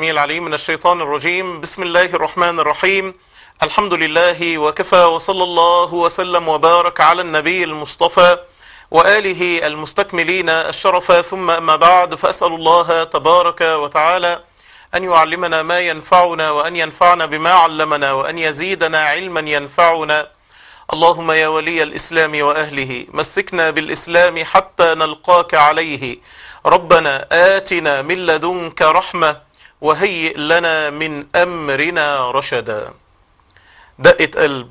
السميع العليم من الشيطان الرجيم بسم الله الرحمن الرحيم الحمد لله وكفى وصلى الله وسلم وبارك على النبي المصطفى وآله المستكملين الشرف ثم أما بعد فأسأل الله تبارك وتعالى أن يعلمنا ما ينفعنا وأن ينفعنا بما علمنا وأن يزيدنا علما ينفعنا اللهم يا ولي الإسلام وأهله مسكنا بالإسلام حتى نلقاك عليه ربنا آتنا من لدنك رحمة وهيئ لنا من أمرنا رشدا دقة قلب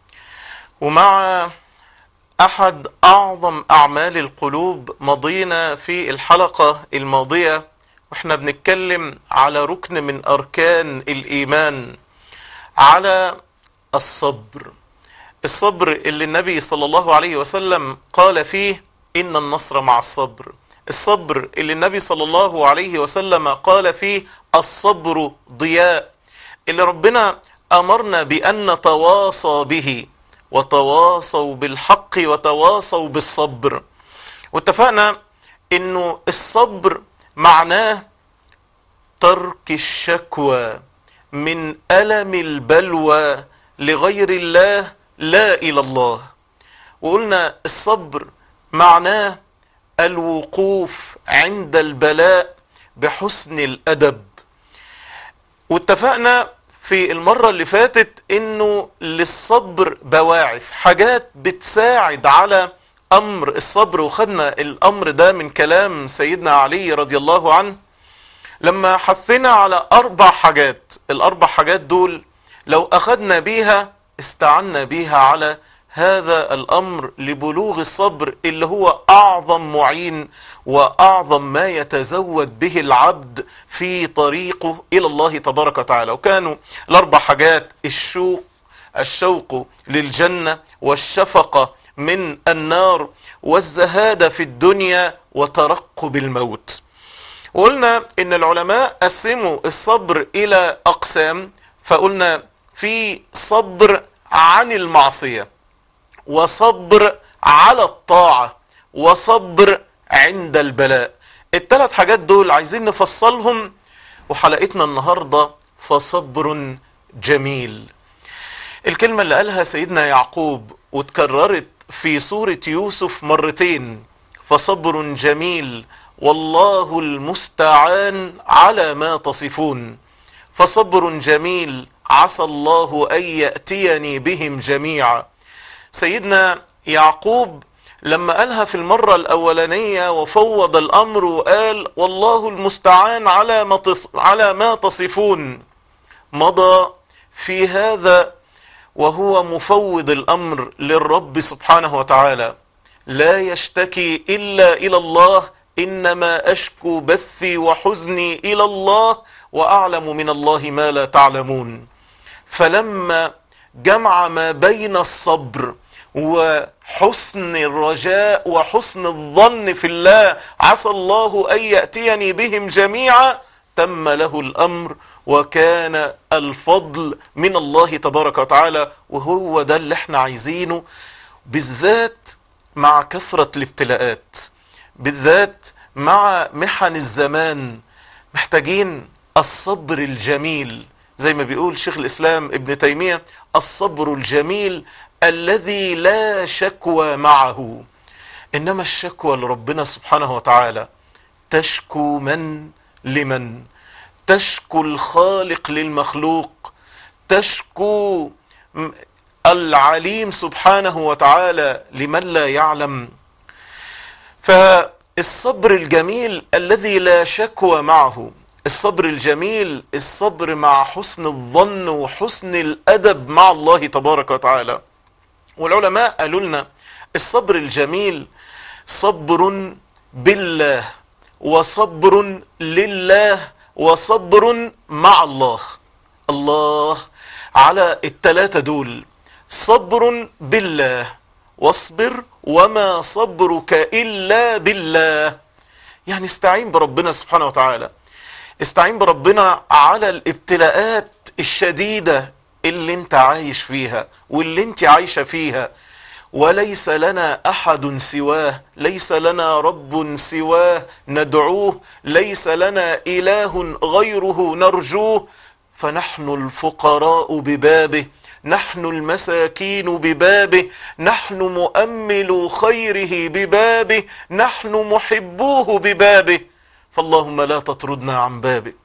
ومع أحد أعظم أعمال القلوب مضينا في الحلقة الماضية واحنا بنتكلم على ركن من أركان الإيمان على الصبر الصبر اللي النبي صلى الله عليه وسلم قال فيه إن النصر مع الصبر الصبر اللي النبي صلى الله عليه وسلم قال فيه الصبر ضياء اللي ربنا أمرنا بأن نتواصى به وتواصوا بالحق وتواصوا بالصبر واتفقنا انه الصبر معناه ترك الشكوى من ألم البلوى لغير الله لا إلى الله وقلنا الصبر معناه الوقوف عند البلاء بحسن الأدب واتفقنا في المرة اللي فاتت انه للصبر بواعث حاجات بتساعد على امر الصبر وخدنا الامر ده من كلام سيدنا علي رضي الله عنه لما حثنا على اربع حاجات الاربع حاجات دول لو اخدنا بيها استعنا بيها على هذا الامر لبلوغ الصبر اللي هو اعظم معين واعظم ما يتزود به العبد في طريقه الى الله تبارك وتعالى وكانوا الاربع حاجات الشوق الشوق للجنه والشفقه من النار والزهاده في الدنيا وترقب الموت وقلنا ان العلماء قسموا الصبر الى اقسام فقلنا في صبر عن المعصيه وصبر على الطاعة وصبر عند البلاء الثلاث حاجات دول عايزين نفصلهم وحلقتنا النهاردة فصبر جميل الكلمة اللي قالها سيدنا يعقوب وتكررت في سورة يوسف مرتين فصبر جميل والله المستعان على ما تصفون فصبر جميل عسى الله أن يأتيني بهم جميعا سيدنا يعقوب لما قالها في المرة الأولانية وفوض الأمر وقال والله المستعان على ما على ما تصفون مضى في هذا وهو مفوض الأمر للرب سبحانه وتعالى لا يشتكي إلا إلى الله إنما أشكو بثي وحزني إلى الله وأعلم من الله ما لا تعلمون فلما جمع ما بين الصبر وحسن الرجاء وحسن الظن في الله عسى الله أن يأتيني بهم جميعا تم له الأمر وكان الفضل من الله تبارك وتعالى وهو ده اللي احنا عايزينه بالذات مع كثرة الابتلاءات بالذات مع محن الزمان محتاجين الصبر الجميل زي ما بيقول شيخ الإسلام ابن تيمية الصبر الجميل الذي لا شكوى معه إنما الشكوى لربنا سبحانه وتعالى تشكو من لمن تشكو الخالق للمخلوق تشكو العليم سبحانه وتعالى لمن لا يعلم فالصبر الجميل الذي لا شكوى معه الصبر الجميل الصبر مع حسن الظن وحسن الأدب مع الله تبارك وتعالى والعلماء قالوا لنا الصبر الجميل صبر بالله وصبر لله وصبر مع الله الله على التلاتة دول صبر بالله واصبر وما صبرك إلا بالله يعني استعين بربنا سبحانه وتعالى استعين بربنا على الابتلاءات الشديدة اللي انت عايش فيها واللي انت عايشة فيها وليس لنا احد سواه ليس لنا رب سواه ندعوه ليس لنا اله غيره نرجوه فنحن الفقراء ببابه نحن المساكين ببابه نحن مؤمل خيره ببابه نحن محبوه ببابه فاللهم لا تطردنا عن بابك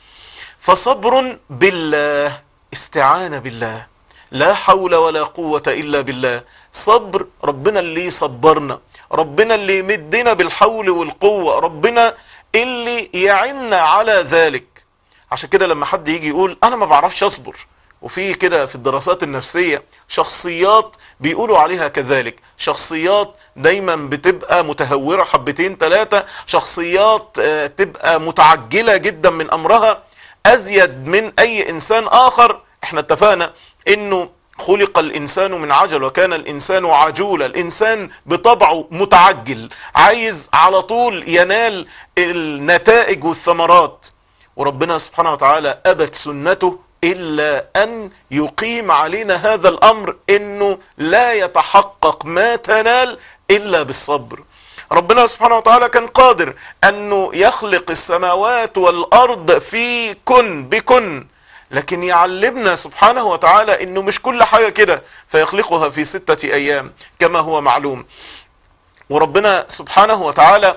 فصبر بالله استعانة بالله لا حول ولا قوة إلا بالله صبر ربنا اللي صبرنا ربنا اللي يمدنا بالحول والقوة ربنا اللي يعنا على ذلك عشان كده لما حد يجي يقول أنا ما بعرفش أصبر وفي كده في الدراسات النفسية شخصيات بيقولوا عليها كذلك شخصيات دايما بتبقى متهورة حبتين ثلاثة شخصيات آه، تبقى متعجلة جدا من أمرها أزيد من أي إنسان آخر احنا اتفقنا انه خلق الانسان من عجل وكان الانسان عجولا الانسان بطبعه متعجل عايز على طول ينال النتائج والثمرات وربنا سبحانه وتعالى ابت سنته الا ان يقيم علينا هذا الامر انه لا يتحقق ما تنال الا بالصبر ربنا سبحانه وتعالى كان قادر انه يخلق السماوات والارض في كن بكن لكن يعلمنا سبحانه وتعالى انه مش كل حاجة كده فيخلقها في ستة ايام كما هو معلوم وربنا سبحانه وتعالى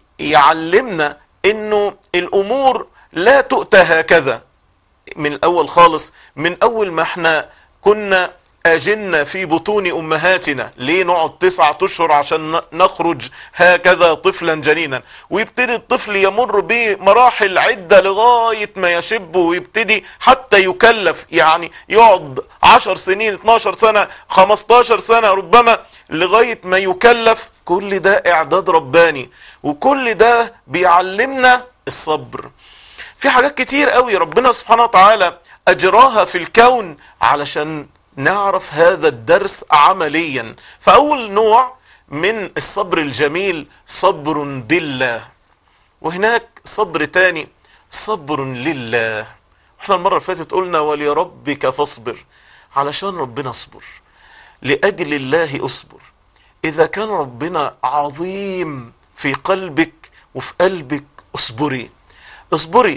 يعلمنا انه الامور لا تؤتى هكذا من الاول خالص من اول ما احنا كنا أجن في بطون أمهاتنا ليه نقعد تسعة أشهر عشان نخرج هكذا طفلا جنينا ويبتدي الطفل يمر بمراحل عدة لغاية ما يشب ويبتدي حتى يكلف يعني يقعد عشر سنين 12 سنة 15 سنة ربما لغاية ما يكلف كل ده إعداد رباني وكل ده بيعلمنا الصبر في حاجات كتير قوي ربنا سبحانه وتعالى أجراها في الكون علشان نعرف هذا الدرس عمليا فأول نوع من الصبر الجميل صبر بالله وهناك صبر تاني صبر لله احنا المرة اللي فاتت قلنا ولربك فاصبر علشان ربنا اصبر لأجل الله اصبر إذا كان ربنا عظيم في قلبك وفي قلبك اصبري اصبري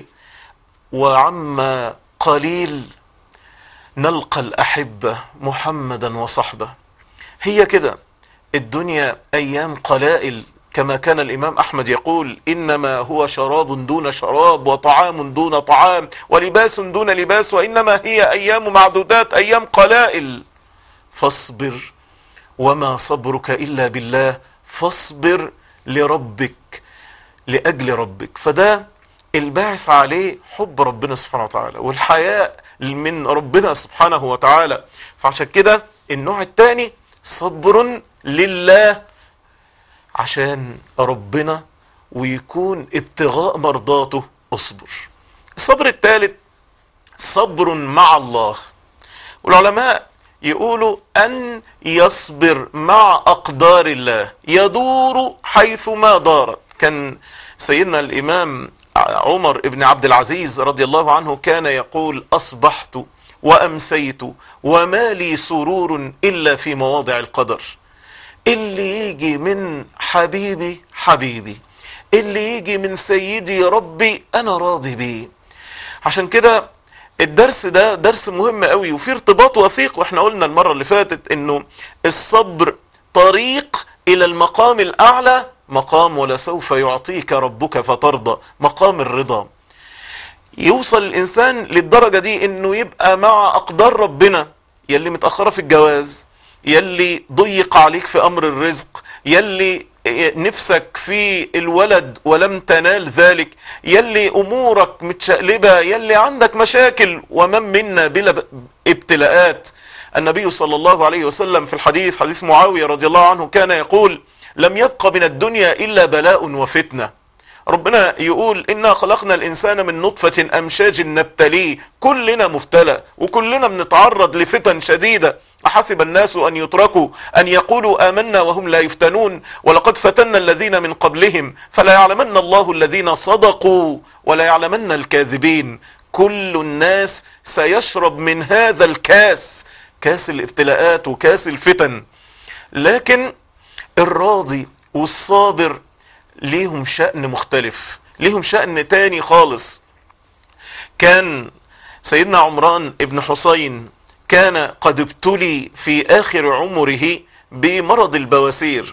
وعما قليل نلقى الأحبة محمدا وصحبه هي كده الدنيا أيام قلائل كما كان الإمام أحمد يقول إنما هو شراب دون شراب وطعام دون طعام ولباس دون لباس وإنما هي أيام معدودات أيام قلائل فاصبر وما صبرك إلا بالله فاصبر لربك لأجل ربك فده الباعث عليه حب ربنا سبحانه وتعالى والحياء من ربنا سبحانه وتعالى فعشان كده النوع الثاني صبر لله عشان ربنا ويكون ابتغاء مرضاته اصبر الصبر الثالث صبر مع الله والعلماء يقولوا أن يصبر مع أقدار الله يدور حيث ما دارت كان سيدنا الإمام عمر بن عبد العزيز رضي الله عنه كان يقول أصبحت وأمسيت وما لي سرور إلا في مواضع القدر اللي يجي من حبيبي حبيبي اللي يجي من سيدي ربي أنا راضي بيه عشان كده الدرس ده درس مهم قوي وفي ارتباط وثيق واحنا قلنا المرة اللي فاتت انه الصبر طريق الى المقام الاعلى مقام ولسوف يعطيك ربك فترضى مقام الرضا يوصل الانسان للدرجة دي انه يبقى مع اقدار ربنا يلي متأخرة في الجواز يلي ضيق عليك في امر الرزق يلي نفسك في الولد ولم تنال ذلك يلي امورك متشقلبة يلي عندك مشاكل ومن منا بلا ابتلاءات النبي صلى الله عليه وسلم في الحديث حديث معاوية رضي الله عنه كان يقول لم يبق من الدنيا إلا بلاء وفتنة ربنا يقول إنا خلقنا الإنسان من نطفة أمشاج نبتليه كلنا مبتلى وكلنا بنتعرض لفتن شديدة أحسب الناس أن يتركوا أن يقولوا آمنا وهم لا يفتنون ولقد فتنا الذين من قبلهم فلا يعلمن الله الذين صدقوا ولا يعلمن الكاذبين كل الناس سيشرب من هذا الكاس كاس الابتلاءات وكاس الفتن لكن الراضي والصابر ليهم شأن مختلف ليهم شأن تاني خالص كان سيدنا عمران ابن حسين كان قد ابتلي في آخر عمره بمرض البواسير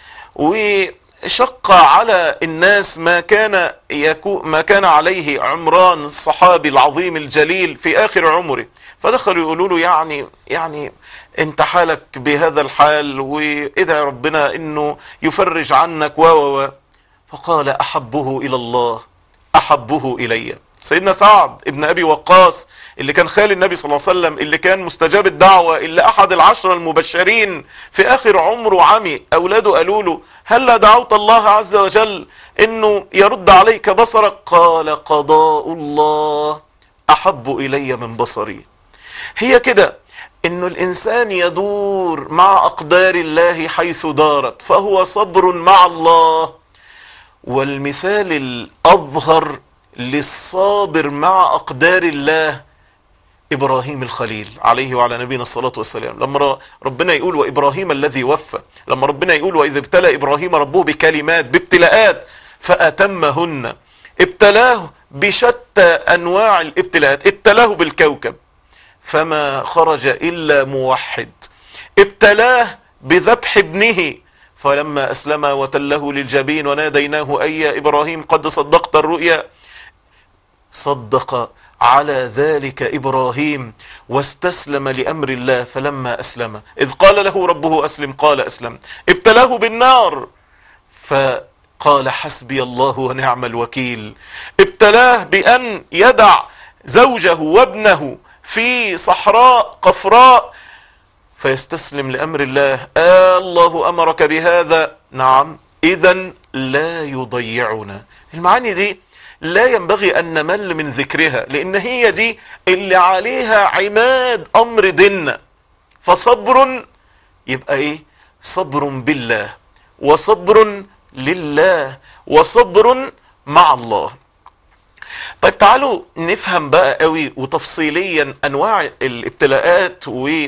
وشق على الناس ما كان يكو ما كان عليه عمران الصحابي العظيم الجليل في آخر عمره فدخلوا يقولوا له يعني يعني انت حالك بهذا الحال وادعي ربنا انه يفرج عنك و و فقال احبه الى الله احبه الي سيدنا سعد ابن ابي وقاص اللي كان خال النبي صلى الله عليه وسلم اللي كان مستجاب الدعوه اللي احد العشره المبشرين في اخر عمره عمي اولاده قالوا له هل دعوت الله عز وجل انه يرد عليك بصرك قال قضاء الله احب الي من بصري هي كده انه الانسان يدور مع اقدار الله حيث دارت فهو صبر مع الله والمثال الاظهر للصابر مع اقدار الله ابراهيم الخليل عليه وعلى نبينا الصلاه والسلام لما ربنا يقول وابراهيم الذي وفى لما ربنا يقول واذا ابتلى ابراهيم ربه بكلمات بابتلاءات فاتمهن ابتلاه بشتى انواع الابتلاءات ابتلاه بالكوكب فما خرج الا موحد ابتلاه بذبح ابنه فلما اسلم وتله للجبين وناديناه اي يا ابراهيم قد صدقت الرؤيا صدق على ذلك ابراهيم واستسلم لامر الله فلما اسلم اذ قال له ربه اسلم قال اسلم ابتلاه بالنار فقال حسبي الله ونعم الوكيل ابتلاه بان يدع زوجه وابنه في صحراء قفراء فيستسلم لامر الله آه الله امرك بهذا نعم اذا لا يضيعنا المعاني دي لا ينبغي ان نمل من ذكرها لان هي دي اللي عليها عماد امر ديننا فصبر يبقى ايه صبر بالله وصبر لله وصبر مع الله طيب تعالوا نفهم بقى قوي وتفصيليا انواع الابتلاءات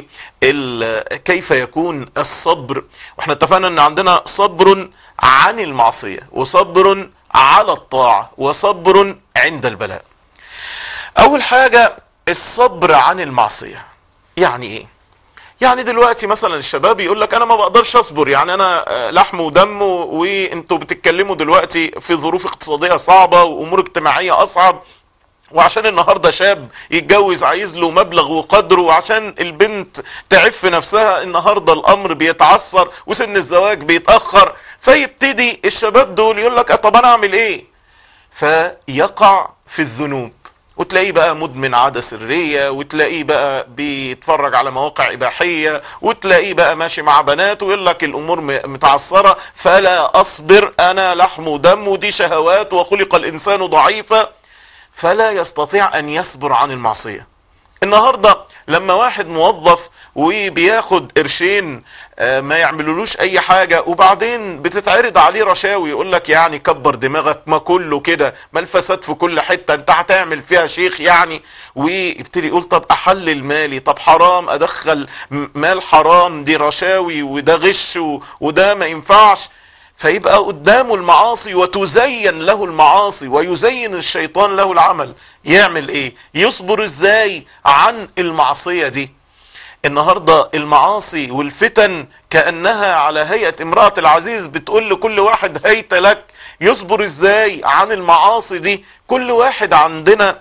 وكيف يكون الصبر واحنا اتفقنا ان عندنا صبر عن المعصية وصبر على الطاعة وصبر عند البلاء اول حاجة الصبر عن المعصية يعني ايه يعني دلوقتي مثلا الشباب يقول لك انا ما بقدرش اصبر يعني انا لحم ودم وانتوا بتتكلموا دلوقتي في ظروف اقتصاديه صعبه وامور اجتماعيه اصعب وعشان النهارده شاب يتجوز عايز له مبلغ وقدره وعشان البنت تعف نفسها النهارده الامر بيتعثر وسن الزواج بيتاخر فيبتدي الشباب دول يقول لك طب انا اعمل ايه فيقع في الذنوب وتلاقيه بقى مدمن عادة سرية وتلاقيه بقى بيتفرج على مواقع إباحية وتلاقيه بقى ماشي مع بنات ويقول لك الأمور متعثرة فلا أصبر أنا لحم ودم ودي شهوات وخلق الإنسان ضعيفا فلا يستطيع أن يصبر عن المعصية النهاردة لما واحد موظف وبياخد قرشين ما يعملولوش اي حاجة وبعدين بتتعرض عليه رشاوي يقول لك يعني كبر دماغك ما كله كده ما الفساد في كل حتة انت هتعمل فيها شيخ يعني ويبتدي يقول طب احلل مالي طب حرام ادخل مال حرام دي رشاوي وده غش وده ما ينفعش فيبقى قدامه المعاصي وتزين له المعاصي ويزين الشيطان له العمل يعمل ايه يصبر ازاي عن المعصية دي النهاردة المعاصي والفتن كأنها على هيئة امرأة العزيز بتقول لكل واحد هيت لك يصبر ازاي عن المعاصي دي كل واحد عندنا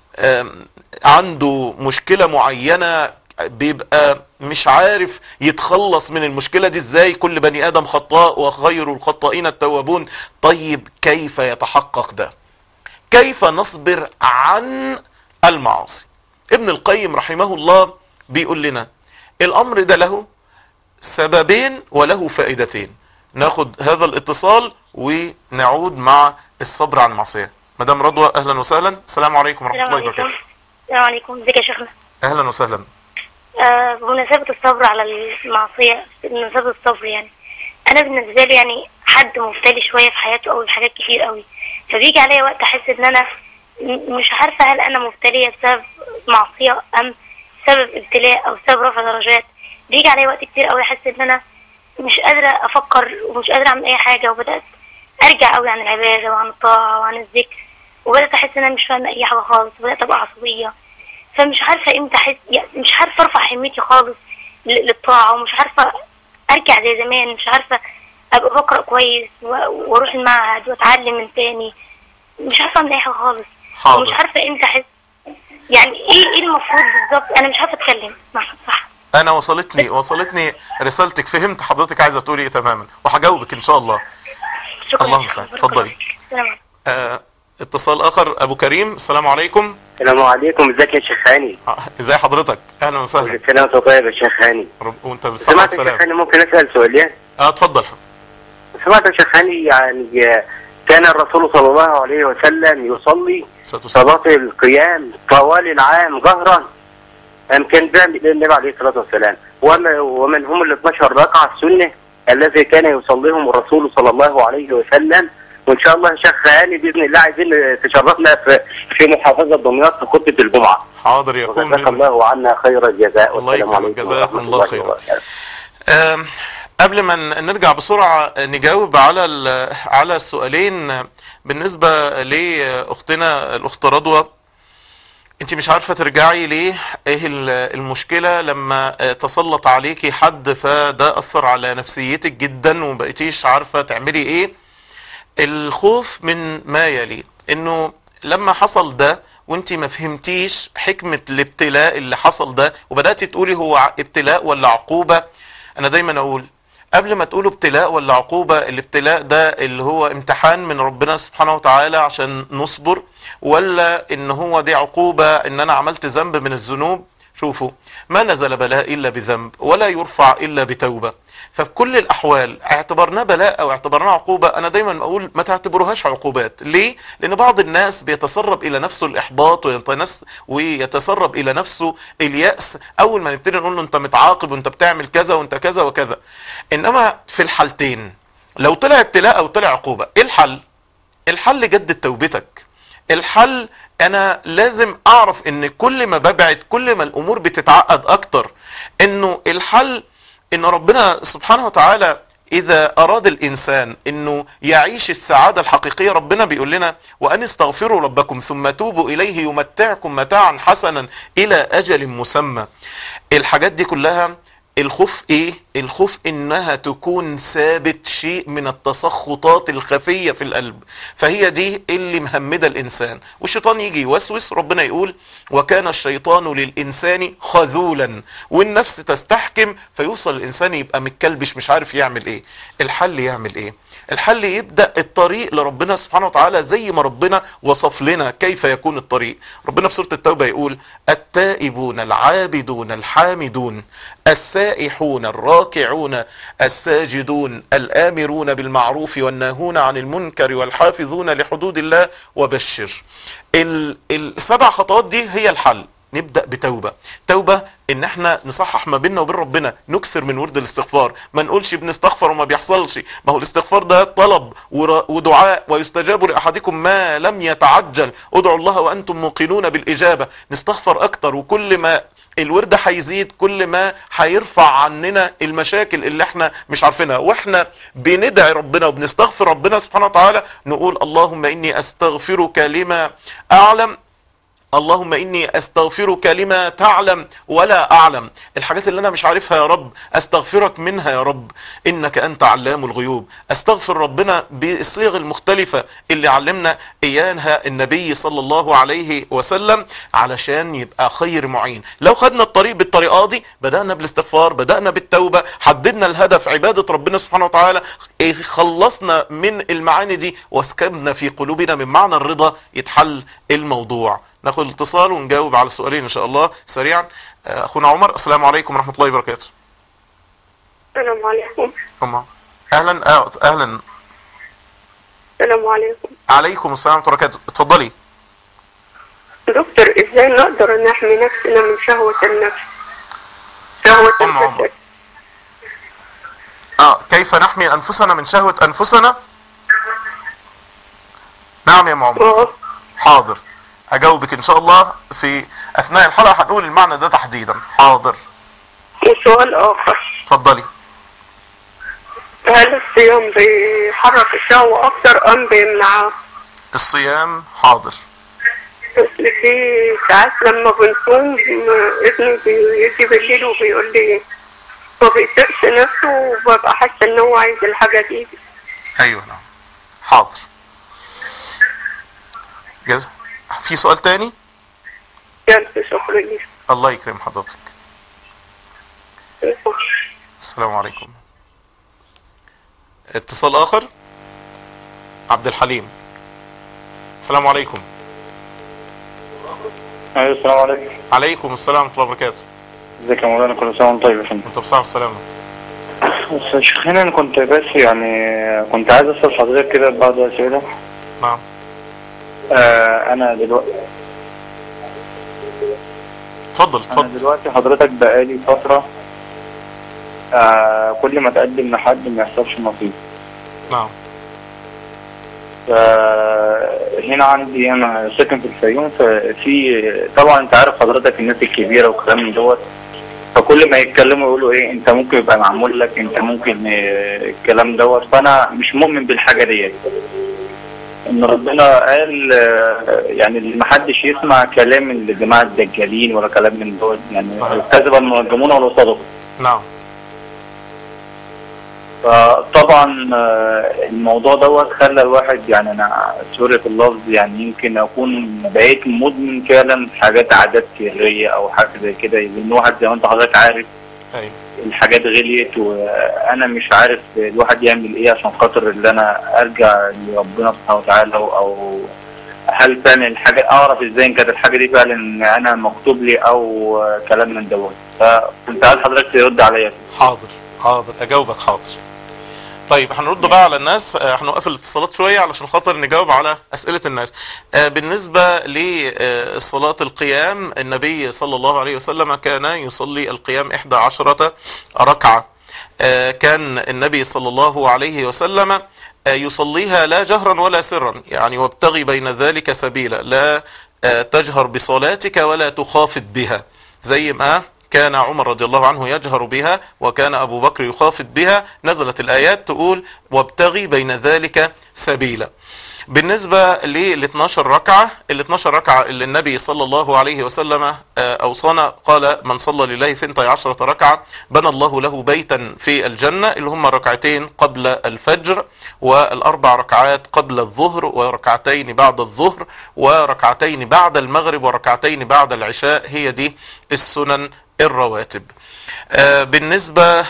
عنده مشكلة معينة بيبقى مش عارف يتخلص من المشكلة دي ازاي كل بني ادم خطاء وخير الخطائين التوابون طيب كيف يتحقق ده كيف نصبر عن المعاصي ابن القيم رحمه الله بيقول لنا الامر ده له سببين وله فائدتين ناخد هذا الاتصال ونعود مع الصبر عن المعصيه مدام رضوى اهلا وسهلا السلام عليكم ورحمه الله وبركاته السلام عليكم ازيك يا شيخنا اهلا وسهلا آه بمناسبة الصبر على المعصية بمناسبة الصبر يعني أنا بالنسبة لي يعني حد مبتلي شوية في حياته أو حاجات كتير قوي فبيجي عليا وقت أحس إن أنا مش عارفة هل أنا مبتلية بسبب معصية أم سبب ابتلاء أو سبب رفع درجات بيجي عليا وقت كتير قوي أحس إن أنا مش قادرة افكر ومش قادرة اعمل اي حاجة وبدأت ارجع قوي عن العبادة وعن الطاعة وعن الذكر وبدأت احس ان انا مش فاهمة اي حاجة خالص وبدأت ابقى عصبية فمش عارفة امتى احس يعني مش عارفة ارفع همتي خالص ل- للطاعة ومش عارفة ارجع زي زمان مش عارفة ابقى بقرأ كويس و- واروح المعهد واتعلم من تاني مش عارفة اعمل اي حاجة خالص حاضر. ومش عارفة امتى احس يعني ايه ايه المفروض بالظبط انا مش عارفة اتكلم صح صح انا وصلتني وصلتني رسالتك فهمت حضرتك عايزه تقولي ايه تماما وهجاوبك ان شاء الله شكرا اللهم يا شيخ. صل. بارك اتفضلي. الله فيك. السلام عليكم. آه اتصال اخر ابو كريم السلام عليكم السلام عليكم ازيك يا شيخ هاني آه، ازي حضرتك اهلا وسهلا كل سنه وانت طيب يا شيخ هاني رب... وانت بالصحه سمعت يا شيخ والسلام هاني ممكن اسال سؤالين اه اتفضل سمعت يا شيخ هاني يعني آه، كان الرسول صلى الله عليه وسلم يصلي أستاذ أسامة. صلاه القيام طوال العام جهرا أم كان بيعمل النبي عليه الصلاه والسلام وما ومن هم ال 12 ركعه السنه الذي كان يصليهم الرسول صلى الله عليه وسلم وان شاء الله يا شيخ هاني باذن الله عايزين تشرفنا في في محافظه دمياط في خطبه الجمعه حاضر يكون وجزاك بإذن الله عنا خير الجزاء الله والسلام يكرمك. عليكم جزاكم ورحمة الله خيرا. وبركاته. آم، قبل ما ن- نرجع بسرعة نجاوب على ال- على السؤالين بالنسبة لأختنا الأخت رضوى انت مش عارفة ترجعي ليه ايه ال- المشكلة لما آه، تسلط عليكي حد فده أثر على نفسيتك جدا ومبقيتيش عارفة تعملي ايه الخوف من ما يلي انه لما حصل ده وانت ما فهمتيش حكمة الابتلاء اللي حصل ده وبدأتي تقولي هو ع- ابتلاء ولا عقوبة انا دايما اقول قبل ما تقولوا ابتلاء ولا عقوبة الابتلاء ده اللي هو امتحان من ربنا سبحانه وتعالى عشان نصبر ولا ان هو دي عقوبة ان انا عملت ذنب من الذنوب شوفوا ما نزل بلاء إلا بذنب ولا يرفع إلا بتوبة ففي كل الأحوال اعتبرناه بلاء أو اعتبرناه عقوبة أنا دايما أقول ما تعتبروهاش عقوبات ليه؟ لأن بعض الناس بيتسرب إلى نفسه الإحباط ويتنس ويتسرب إلى نفسه اليأس أول ما نبتدي نقول له أنت متعاقب وأنت بتعمل كذا وأنت كذا وكذا إنما في الحالتين لو طلع ابتلاء أو طلع عقوبة إيه الحل؟ الحل جدد توبتك الحل انا لازم اعرف ان كل ما ببعد كل ما الامور بتتعقد اكتر انه الحل ان ربنا سبحانه وتعالى اذا اراد الانسان انه يعيش السعادة الحقيقية ربنا بيقول لنا وان استغفروا ربكم ثم توبوا اليه يمتعكم متاعا حسنا الى اجل مسمى الحاجات دي كلها الخوف ايه الخوف انها تكون ثابت شيء من التسخطات الخفية في القلب فهي دي اللي مهمدة الانسان والشيطان يجي يوسوس ربنا يقول وكان الشيطان للانسان خذولا والنفس تستحكم فيوصل الانسان يبقى متكلبش مش عارف يعمل ايه الحل يعمل ايه الحل يبدأ الطريق لربنا سبحانه وتعالى زي ما ربنا وصف لنا كيف يكون الطريق ربنا في سورة التوبة يقول التائبون العابدون الحامدون السائحون الراكعون الساجدون الآمرون بالمعروف والناهون عن المنكر والحافظون لحدود الله وبشر ال- السبع خطوات دي هي الحل نبدأ بتوبة توبة ان احنا نصحح ما بيننا وبين ربنا نكثر من ورد الاستغفار ما نقولش بنستغفر وما بيحصلش ما هو الاستغفار ده طلب ور- ودعاء ويستجاب لأحدكم ما لم يتعجل ادعوا الله وانتم موقنون بالإجابة نستغفر اكتر وكل ما الورد هيزيد كل ما هيرفع عننا المشاكل اللي احنا مش عارفينها واحنا بندعي ربنا وبنستغفر ربنا سبحانه وتعالى نقول اللهم اني استغفرك لما اعلم اللهم اني استغفرك لما تعلم ولا اعلم الحاجات اللي انا مش عارفها يا رب استغفرك منها يا رب انك انت علام الغيوب استغفر ربنا بالصيغ المختلفة اللي علمنا اياها النبي صلى الله عليه وسلم علشان يبقى خير معين لو خدنا الطريق بالطريقة دي بدأنا بالاستغفار بدأنا بالتوبة حددنا الهدف عبادة ربنا سبحانه وتعالى إيه، خلصنا من المعاني دي واسكبنا في قلوبنا من معنى الرضا يتحل الموضوع ناخد الاتصال ونجاوب على السؤالين ان شاء الله سريعا آه، اخونا عمر السلام عليكم ورحمه الله وبركاته السلام عليكم هم اهلا آه، اهلا السلام عليكم عليكم السلام ورحمه الله وبركاته اتفضلي دكتور ازاي نقدر نحمي نفسنا من شهوة النفس شهوة أم عمر. الجسد اه كيف نحمي انفسنا من شهوه انفسنا نعم يا ام عمر اه حاضر هجاوبك ان شاء الله في اثناء الحلقه هنقول المعنى ده تحديدا حاضر وسؤال اخر اتفضلي هل الصيام بيحرك الشهوة أكتر أم بيمنعها؟ الصيام حاضر أصل في ساعات لما بنصوم ابني بيجي بالليل وبيقول لي ما بيطيقش نفسه وببقى حاسة إن هو عايز الحاجة دي ايوه نعم حاضر جاز في سؤال تاني ألف شكر ليك الله يكرم حضرتك السلام عليكم اتصال اخر عبد الحليم السلام عليكم ايوه السلام عليكم عليكم السلام ورحمه الله وبركاته ازيك يا مولانا كل سنه وانت طيب يا فندم انت بصحه والسلامه بس يا شيخنا انا كنت بس يعني كنت عايز اسال حضرتك كده بعض الاسئله نعم آه انا دلوقتي اتفضل انا اتفضل دلوقتي حضرتك بقالي فتره آه كل ما اتقدم لحد ما يحصلش نصيب نعم فهنا عندي انا ساكن في الفيوم ففي طبعا انت عارف حضرتك الناس الكبيره والكلام من دوت فكل ما يتكلموا يقولوا ايه انت ممكن يبقى معمول لك انت ممكن إيه الكلام دوت فانا مش مؤمن بالحاجه ديت ان ربنا قال آه، يعني ما حدش يسمع كلام الجماعه الدجالين ولا كلام من دوت يعني صحيح. كذب المنجمون ولا صدقوا نعم فطبعا آه، الموضوع دوت خلى الواحد يعني انا سوري في اللفظ يعني يمكن اكون بقيت مدمن فعلا في حاجات عادات سريه او حاجه زي كده لان واحد زي ما انت حضرتك عارف ايوه الحاجات غليت وانا مش عارف الواحد يعمل ايه عشان خاطر اللي انا ارجع لربنا سبحانه وتعالى او- او هل فعلا الحاجه اعرف ازاي ان كانت الحاجه دي فعلا انا مكتوب لي او كلام من دوت فكنت عايز حضرتك ترد عليا حاضر حاضر اجاوبك حاضر طيب هنرد بقى على الناس آه، هنوقف الاتصالات شويه علشان خاطر نجاوب على اسئله الناس آه، بالنسبه لصلاه القيام النبي صلى الله عليه وسلم كان يصلي القيام 11 ركعه آه، كان النبي صلى الله عليه وسلم آه، يصليها لا جهرا ولا سرا يعني وابتغي بين ذلك سبيلا لا آه، تجهر بصلاتك ولا تخافت بها زي ما كان عمر رضي الله عنه يجهر بها وكان أبو بكر يخافت بها نزلت الآيات تقول وابتغي بين ذلك سبيلا بالنسبة لل 12 ركعة ال 12 ركعة اللي النبي صلى الله عليه وسلم آه، أوصانا قال من صلى لله ثنتي عشرة ركعة بنى الله له بيتا في الجنة اللي هم ركعتين قبل الفجر والأربع ركعات قبل الظهر وركعتين بعد الظهر وركعتين بعد المغرب وركعتين بعد العشاء هي دي السنن الرواتب آه، بالنسبة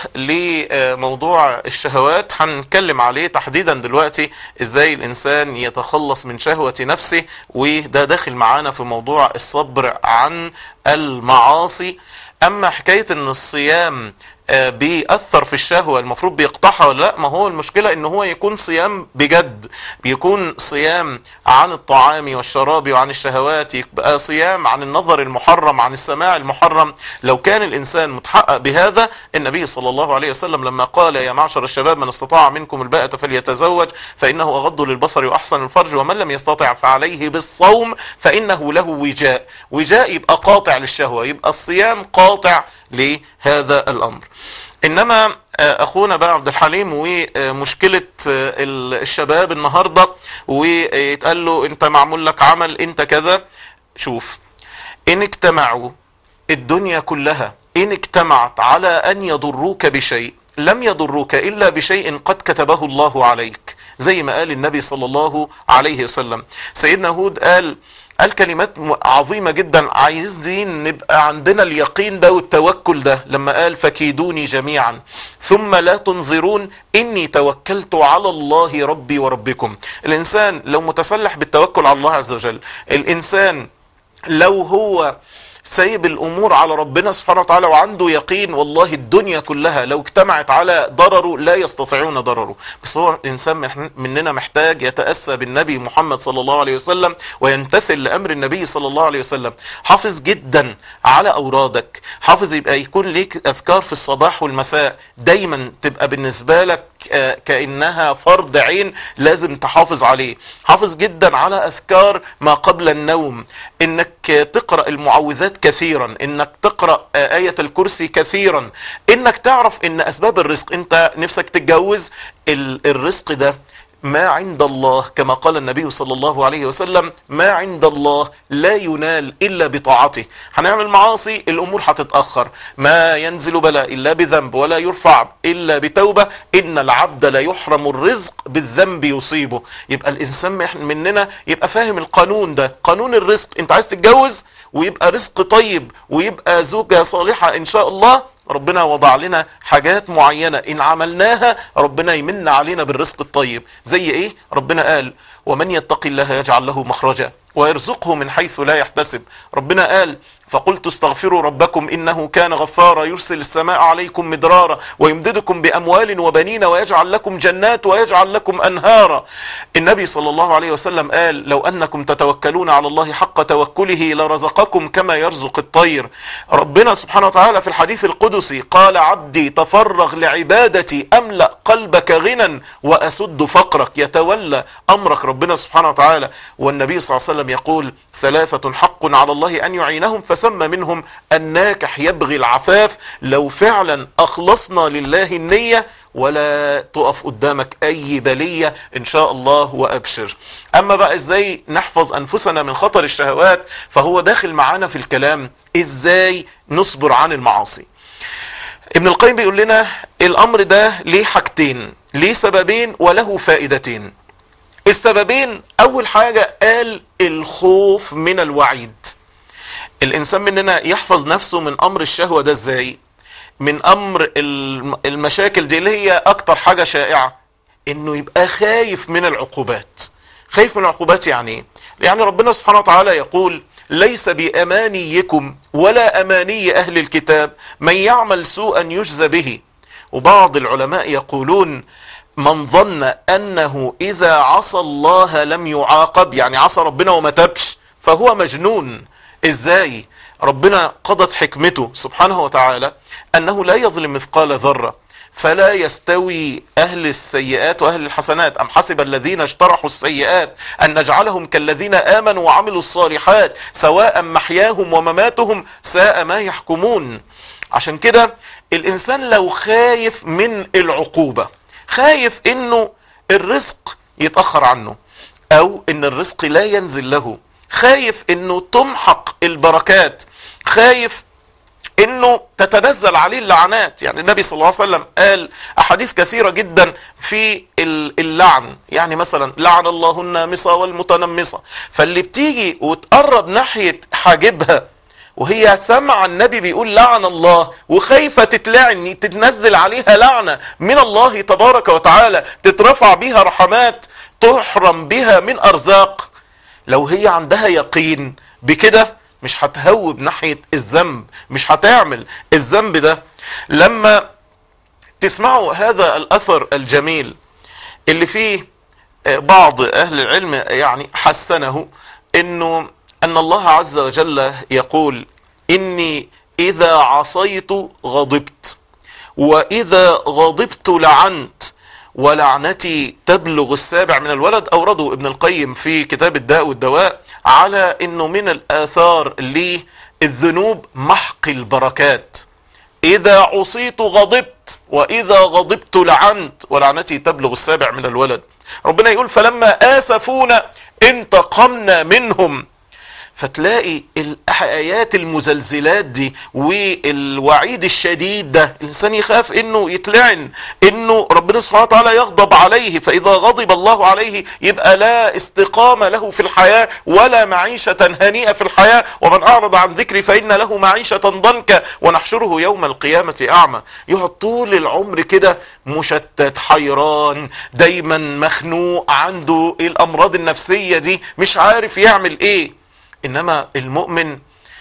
لموضوع الشهوات هنتكلم عليه تحديدا دلوقتي ازاي الانسان يتخلص من شهوة نفسه وده داخل معانا في موضوع الصبر عن المعاصي اما حكاية ان الصيام آه، بيأثر في الشهوة المفروض بيقطعها ولا لا ما هو المشكلة ان هو يكون صيام بجد بيكون صيام عن الطعام والشراب وعن الشهوات يبقى صيام عن النظر المحرم عن السماع المحرم لو كان الانسان متحقق بهذا النبي صلى الله عليه وسلم لما قال يا معشر الشباب من استطاع منكم الباءة فليتزوج فانه اغض للبصر واحسن الفرج ومن لم يستطع فعليه بالصوم فانه له وجاء وجاء يبقى قاطع للشهوة يبقى الصيام قاطع لهذا الامر انما آه، اخونا بقى عبد الحليم ومشكله آه، الشباب النهارده ويتقال له انت معمول لك عمل انت كذا شوف ان اجتمعوا الدنيا كلها ان اجتمعت على ان يضروك بشيء لم يضروك الا بشيء قد كتبه الله عليك زي ما قال النبي صلى الله عليه وسلم سيدنا هود قال قال كلمات م- عظيمة جدا عايزين نبقى عندنا اليقين ده والتوكل ده لما قال فكيدوني جميعا ثم لا تنظرون إني توكلت على الله ربي وربكم الإنسان لو متسلح بالتوكل على الله عز وجل الإنسان لو هو سايب الامور على ربنا سبحانه وتعالى وعنده يقين والله الدنيا كلها لو اجتمعت على ضرره لا يستطيعون ضرره بس هو الانسان من- مننا محتاج يتاسى بالنبي محمد صلى الله عليه وسلم ويمتثل لامر النبي صلى الله عليه وسلم حافظ جدا على اورادك حافظ يبقى يكون ليك اذكار في الصباح والمساء دايما تبقى بالنسبه لك ك- كأنها فرض عين لازم تحافظ عليه حافظ جدا على أذكار ما قبل النوم إنك تقرأ المعوذات كثيرا إنك تقرأ آه، آية الكرسي كثيرا إنك تعرف إن أسباب الرزق أنت نفسك تتجوز ال- الرزق ده ما عند الله كما قال النبي صلى الله عليه وسلم ما عند الله لا ينال إلا بطاعته هنعمل معاصي الأمور هتتأخر ما ينزل بلاء إلا بذنب ولا يرفع إلا بتوبة إن العبد لا يحرم الرزق بالذنب يصيبه يبقى الإنسان مح- مننا يبقى فاهم القانون ده قانون الرزق أنت عايز تتجوز ويبقى رزق طيب ويبقى زوجة صالحة إن شاء الله ربنا وضع لنا حاجات معينة إن عملناها ربنا يمن علينا بالرزق الطيب زي إيه؟ ربنا قال ومن يتق الله يجعل له مخرجا ويرزقه من حيث لا يحتسب ربنا قال فقلت استغفروا ربكم إنه كان غفارا يرسل السماء عليكم مدرارا ويمددكم بأموال وبنين ويجعل لكم جنات ويجعل لكم أنهارا النبي صلى الله عليه وسلم قال لو أنكم تتوكلون على الله حق توكله لرزقكم كما يرزق الطير ربنا سبحانه وتعالى في الحديث القدسي قال عبدي تفرغ لعبادتي أملأ قلبك غنى وأسد فقرك يتولى أمرك ربنا سبحانه وتعالى والنبي صلى الله عليه وسلم يقول ثلاثة حق على الله أن يعينهم فسمى منهم الناكح يبغي العفاف لو فعلا أخلصنا لله النية ولا تقف قدامك أي بلية إن شاء الله وأبشر أما بقى إزاي نحفظ أنفسنا من خطر الشهوات فهو داخل معانا في الكلام إزاي نصبر عن المعاصي ابن القيم بيقول لنا الأمر ده ليه حاجتين ليه سببين وله فائدتين السببين أول حاجة قال الخوف من الوعيد الإنسان مننا يحفظ نفسه من أمر الشهوة ده إزاي من أمر الم- المشاكل دي اللي هي أكتر حاجة شائعة إنه يبقى خايف من العقوبات خايف من العقوبات يعني إيه؟ يعني ربنا سبحانه وتعالى يقول ليس بأمانيكم ولا أماني أهل الكتاب من يعمل سوءا يجزى به وبعض العلماء يقولون من ظن أنه إذا عصى الله لم يعاقب يعني عصى ربنا وما تبش فهو مجنون إزاي ربنا قضت حكمته سبحانه وتعالى أنه لا يظلم مثقال ذرة فلا يستوي أهل السيئات وأهل الحسنات أم حسب الذين اجترحوا السيئات أن نجعلهم كالذين آمنوا وعملوا الصالحات سواء محياهم ومماتهم ساء ما يحكمون عشان كده الإنسان لو خايف من العقوبة خايف إنه الرزق يتأخر عنه أو إن الرزق لا ينزل له خايف إنه تمحق البركات خايف انه تتنزل عليه اللعنات يعني النبي صلى الله عليه وسلم قال احاديث كثيرة جدا في ال- اللعن يعني مثلا لعن الله النامصة والمتنمصة فاللي بتيجي وتقرب ناحية حاجبها وهي سمع النبي بيقول لعن الله وخايفة تتلعن تتنزل عليها لعنة من الله تبارك وتعالى تترفع بها رحمات تحرم بها من ارزاق لو هي عندها يقين بكده مش هتهوب ناحية الذنب مش هتعمل الذنب ده لما تسمعوا هذا الأثر الجميل اللي فيه آه، بعض أهل العلم يعني حسنه إنه أن الله عز وجل يقول إني إذا عصيت غضبت وإذا غضبت لعنت ولعنتي تبلغ السابع من الولد أورده ابن القيم في كتاب الداء والدواء على أنه من الآثار للذنوب محق البركات إذا عصيت غضبت وإذا غضبت لعنت ولعنتي تبلغ السابع من الولد ربنا يقول فلما آسفونا انتقمنا منهم فتلاقي الآيات المزلزلات دي والوعيد الشديد ده الإنسان يخاف إنه يتلعن إنه ربنا سبحانه وتعالى يغضب عليه فإذا غضب الله عليه يبقى لا استقامة له في الحياة ولا معيشة هنيئة في الحياة ومن أعرض عن ذكري فإن له معيشة ضنكا ونحشره يوم القيامة أعمى يقعد طول العمر كده مشتت حيران دايما مخنوق عنده الأمراض النفسية دي مش عارف يعمل إيه إنما المؤمن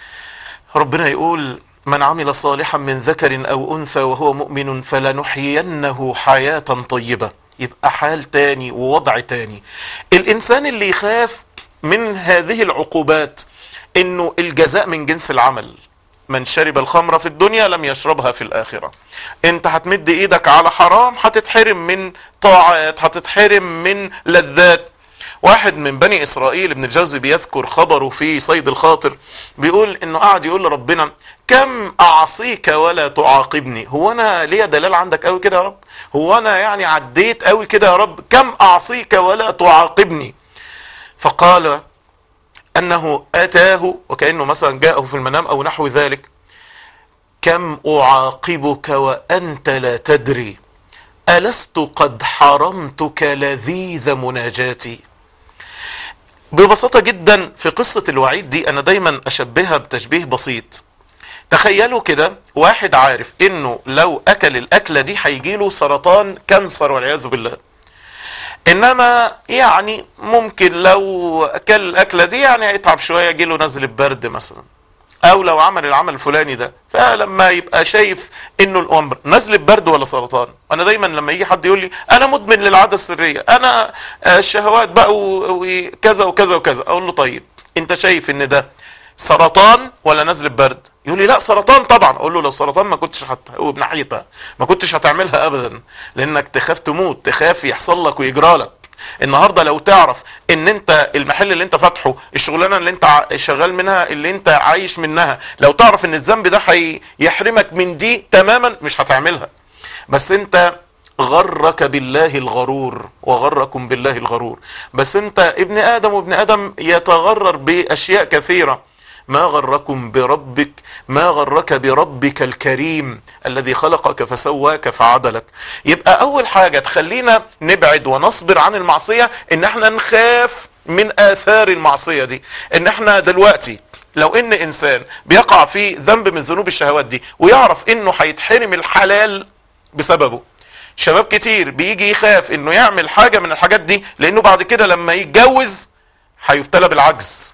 ربنا يقول من عمل صالحا من ذكر أو أنثى وهو مؤمن فلنحيينه حياة طيبة يبقى حال تاني ووضع تاني الإنسان اللي يخاف من هذه العقوبات إنه الجزاء من جنس العمل من شرب الخمر في الدنيا لم يشربها في الآخرة انت هتمد ايدك على حرام هتتحرم من طاعات هتتحرم من لذات واحد من بني اسرائيل ابن الجوزي بيذكر خبره في صيد الخاطر بيقول انه قاعد يقول لربنا كم اعصيك ولا تعاقبني هو انا ليا دلال عندك قوي كده يا رب هو انا يعني عديت قوي كده يا رب كم اعصيك ولا تعاقبني فقال انه اتاه وكانه مثلا جاءه في المنام او نحو ذلك كم اعاقبك وانت لا تدري الست قد حرمتك لذيذ مناجاتي ببساطة جدا في قصة الوعيد دي انا دايما اشبهها بتشبيه بسيط تخيلوا كده واحد عارف انه لو اكل الاكلة دي هيجيله سرطان كانسر والعياذ بالله انما يعني ممكن لو اكل الاكله دي يعني هيتعب شويه يجيله نزله برد مثلا او لو عمل العمل الفلاني ده فلما يبقى شايف انه الامر نزله برد ولا سرطان انا دايما لما يجي حد يقول لي انا مدمن للعاده السريه انا آه، الشهوات بقى و- وكذا وكذا وكذا اقول له طيب انت شايف ان ده سرطان ولا نزله برد يقول لي لا سرطان طبعا اقول له لو سرطان ما كنتش هتقوم ناحيتها ما كنتش هتعملها ابدا لانك تخاف تموت تخاف يحصل لك ويجرى لك النهارده لو تعرف ان انت المحل اللي انت فاتحه الشغلانه اللي انت ع- شغال منها اللي انت عايش منها لو تعرف ان الذنب ده هيحرمك من دي تماما مش هتعملها بس انت غرك بالله الغرور وغركم بالله الغرور بس انت ابن ادم وابن ادم يتغرر باشياء كثيره ما غركم بربك ما غرك بربك الكريم الذي خلقك فسواك فعدلك يبقى اول حاجة تخلينا نبعد ونصبر عن المعصية ان احنا نخاف من اثار المعصية دي ان احنا دلوقتي لو ان انسان بيقع في ذنب من ذنوب الشهوات دي ويعرف انه هيتحرم الحلال بسببه شباب كتير بيجي يخاف انه يعمل حاجة من الحاجات دي لانه بعد كده لما يتجوز هيبتلى بالعجز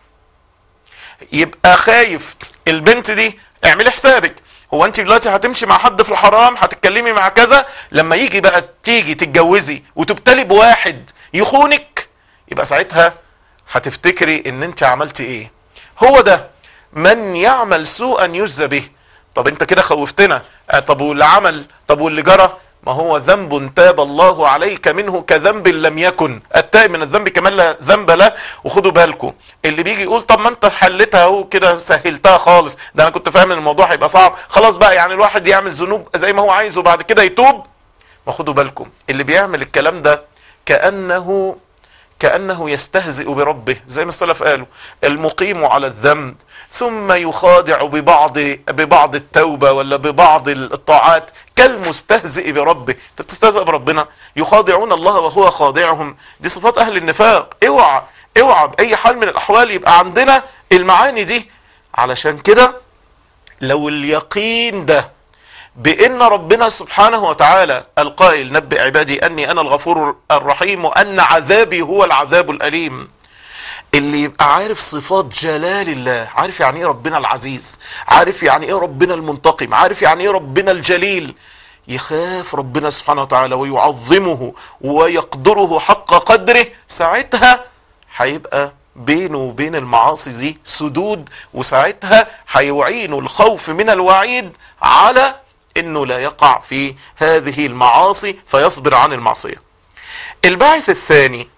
يبقى خايف البنت دي اعملي حسابك هو انت دلوقتي هتمشي مع حد في الحرام هتتكلمي مع كذا لما يجي بقى تيجي تتجوزي وتبتلي بواحد يخونك يبقى ساعتها هتفتكري ان انت عملتي ايه هو ده من يعمل سوءا يجزى به طب انت كده خوفتنا آه، طب واللي عمل طب واللي جرى ما هو ذنب تاب الله عليك منه كذنب لم يكن التائب من الذنب كمان لا ذنب له وخدوا بالكم اللي بيجي يقول طب ما انت حلتها اهو كده سهلتها خالص ده انا كنت فاهم ان الموضوع هيبقى صعب خلاص بقى يعني الواحد يعمل ذنوب زي ما هو عايز وبعد كده يتوب ما خدوا بالكم اللي بيعمل الكلام ده كأنه كأنه يستهزئ بربه زي ما السلف قالوا المقيم على الذنب ثم يخادع ببعض ببعض التوبة ولا ببعض الطاعات كالمستهزئ بربه انت بتستهزئ بربنا يخادعون الله وهو خادعهم دي صفات اهل النفاق اوعى اوعى باي حال من الاحوال يبقى عندنا المعاني دي علشان كده لو اليقين ده بان ربنا سبحانه وتعالى القائل نبئ عبادي اني انا الغفور الرحيم وان عذابي هو العذاب الاليم اللي يبقى عارف صفات جلال الله عارف يعني ايه ربنا العزيز عارف يعني ايه ربنا المنتقم عارف يعني ايه ربنا الجليل يخاف ربنا سبحانه وتعالى ويعظمه ويقدره حق قدره ساعتها هيبقى بينه وبين المعاصي دي سدود وساعتها هيعينه الخوف من الوعيد على انه لا يقع في هذه المعاصي فيصبر عن المعصية الباعث الثاني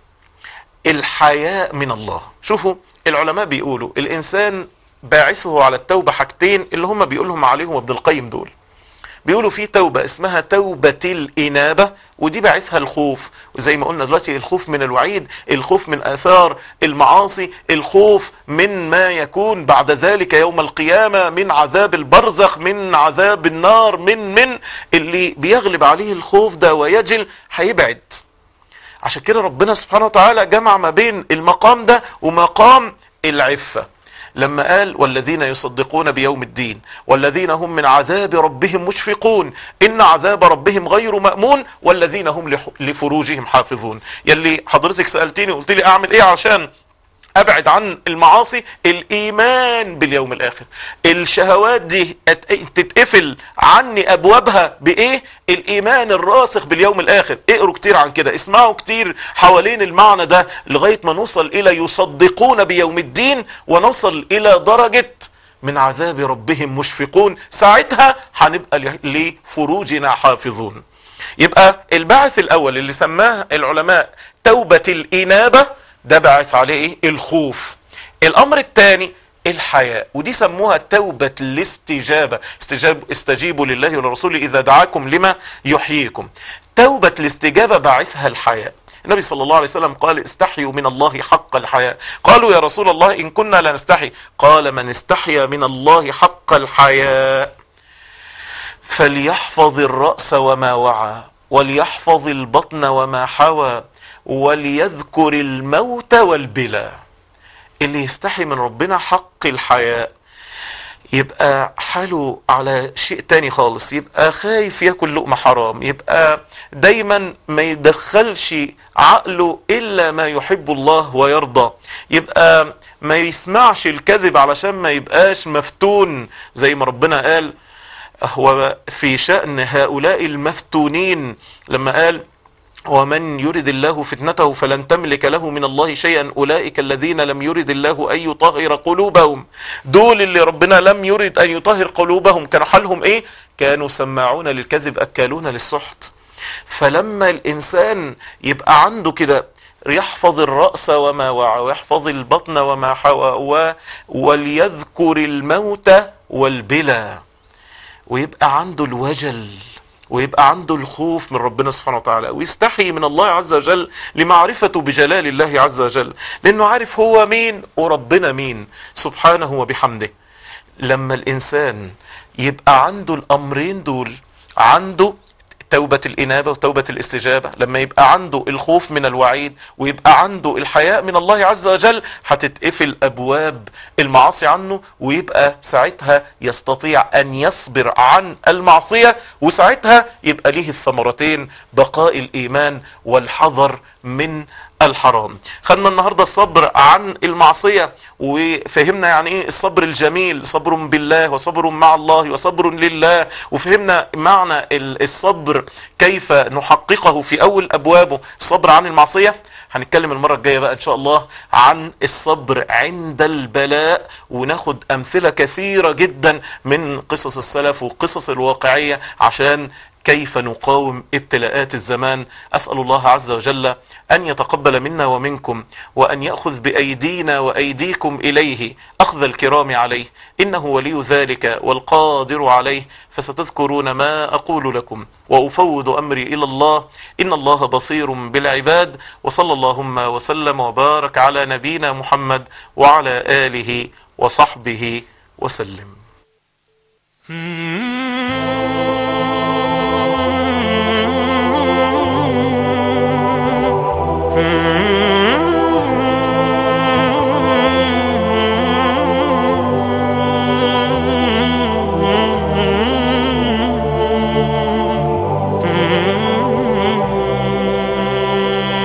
الحياء من الله شوفوا العلماء بيقولوا الانسان باعثه على التوبة حاجتين اللي هم بيقولهم عليهم ابن القيم دول بيقولوا في توبة اسمها توبة الإنابة ودي باعثها الخوف وزي ما قلنا دلوقتي الخوف من الوعيد الخوف من آثار المعاصي الخوف من ما يكون بعد ذلك يوم القيامة من عذاب البرزخ من عذاب النار من من اللي بيغلب عليه الخوف ده ويجل هيبعد عشان كده ربنا سبحانه وتعالى جمع ما بين المقام ده ومقام العفة لما قال والذين يصدقون بيوم الدين والذين هم من عذاب ربهم مشفقون إن عذاب ربهم غير مأمون والذين هم لح- لفروجهم حافظون يلي حضرتك سألتيني وقلت لي أعمل إيه عشان ابعد عن المعاصي الايمان باليوم الاخر الشهوات دي ات- تتقفل عني ابوابها بايه الايمان الراسخ باليوم الاخر اقروا كتير عن كده اسمعوا كتير حوالين المعنى ده لغاية ما نوصل الى يصدقون بيوم الدين ونوصل الى درجة من عذاب ربهم مشفقون ساعتها هنبقى ل- لفروجنا حافظون يبقى البعث الاول اللي سماه العلماء توبة الانابة ده بعث عليه ايه الخوف الامر الثاني الحياء ودي سموها توبة الاستجابة استجاب استجيبوا لله ولرسوله إذا دعاكم لما يحييكم توبة الاستجابة بعثها الحياء النبي صلى الله عليه وسلم قال استحيوا من الله حق الحياء قالوا يا رسول الله إن كنا لا نستحي قال من استحيا من الله حق الحياء فليحفظ الرأس وما وعى وليحفظ البطن وما حوى وليذكر الموت والبلى اللي يستحي من ربنا حق الحياء يبقى حاله على شيء تاني خالص يبقى خايف ياكل لقمة حرام يبقى دايما ما يدخلش عقله إلا ما يحب الله ويرضى يبقى ما يسمعش الكذب علشان ما يبقاش مفتون زي ما ربنا قال هو في شأن هؤلاء المفتونين لما قال ومن يرد الله فتنته فلن تملك له من الله شيئا أولئك الذين لم يرد الله أن يطهر قلوبهم دول اللي ربنا لم يرد أن يطهر قلوبهم كانوا حالهم إيه كانوا سماعون للكذب أكالون للسحت فلما الإنسان يبقى عنده كده يحفظ الرأس وما وعى ويحفظ البطن وما حوى و- وليذكر الموت والبلى ويبقى عنده الوجل ويبقى عنده الخوف من ربنا سبحانه وتعالى ويستحي من الله عز وجل لمعرفته بجلال الله عز وجل لأنه عارف هو مين وربنا مين سبحانه وبحمده لما الإنسان يبقى عنده الأمرين دول عنده توبة الإنابة وتوبة الاستجابة لما يبقى عنده الخوف من الوعيد ويبقى عنده الحياء من الله عز وجل هتتقفل أبواب المعاصي عنه ويبقى ساعتها يستطيع أن يصبر عن المعصية وساعتها يبقى ليه الثمرتين بقاء الإيمان والحذر من الحرام خدنا النهاردة الصبر عن المعصية وفهمنا يعني ايه الصبر الجميل صبر بالله وصبر مع الله وصبر لله وفهمنا معنى ال- الصبر كيف نحققه في اول ابوابه الصبر عن المعصية هنتكلم المرة الجاية بقى ان شاء الله عن الصبر عند البلاء وناخد امثلة كثيرة جدا من قصص السلف وقصص الواقعية عشان كيف نقاوم ابتلاءات الزمان أسأل الله عز وجل أن يتقبل منا ومنكم وأن يأخذ بأيدينا وأيديكم إليه أخذ الكرام عليه إنه ولي ذلك والقادر عليه فستذكرون ما أقول لكم وأفوض أمري إلى الله إن الله بصير بالعباد وصلى اللهم وسلم وبارك على نبينا محمد وعلى آله وصحبه وسلم